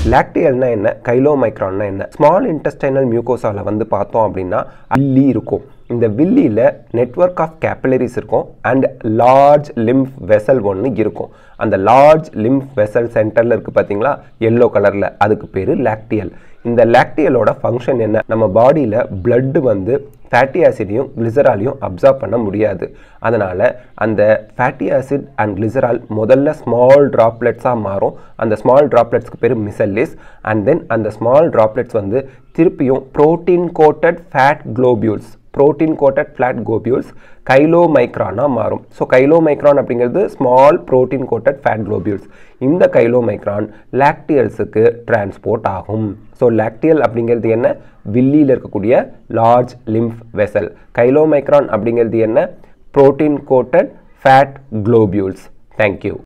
லாக்டியல்னா என்ன கைலோமைக்ரான்னா என்ன small intestinal மியூகோசாவில் வந்து பார்த்தோம் அப்படின்னா வில்லி இருக்கும் இந்த வில்லியில் நெட்வொர்க் ஆஃப் கேபிலரிஸ் இருக்கும் அண்ட் லார்ஜ் லிம்ஃப் வெசல் ஒன்று இருக்கும் அந்த லார்ஜ் லிம்ஃப் வெசல் சென்டரில் இருக்குது பார்த்தீங்களா எல்லோ கலரில் அதுக்கு பேர் லாக்டியல் இந்த லாக்டியலோட ஃபங்க்ஷன் என்ன நம்ம பாடியில் blood வந்து ஃபேட்டி ஆசிடையும் கிளிசராலையும் அப்சார்ப் பண்ண முடியாது அதனால் அந்த ஃபேட்டி ஆசிட் அண்ட் கிளிசரால் முதல்ல ஸ்மால் ட்ராப்லெட்ஸாக மாறும் அந்த ஸ்மால் ட்ராப்லெட்ஸ்க்கு பேர் மிசல்லிஸ் அண்ட் தென் அந்த ஸ்மால் ட்ராப்லெட்ஸ் வந்து திருப்பியும் protein coated fat globules protein coated fat globules கைலோமைக்ரானாக மாறும் ஸோ கைலோமைக்ரான் அப்படிங்கிறது small protein coated fat globules இந்த கைலோமைக்ரான் லாக்டியல்ஸுக்கு டிரான்ஸ்போர்ட் ஆகும் ஸோ லாக்டியல் அப்படிங்கிறது என்ன வில்லியில் இருக்கக்கூடிய லார்ஜ் லிம்ஃப் வெசல் கைலோமைக்ரான் அப்படிங்கிறது என்ன protein coated fat globules thank you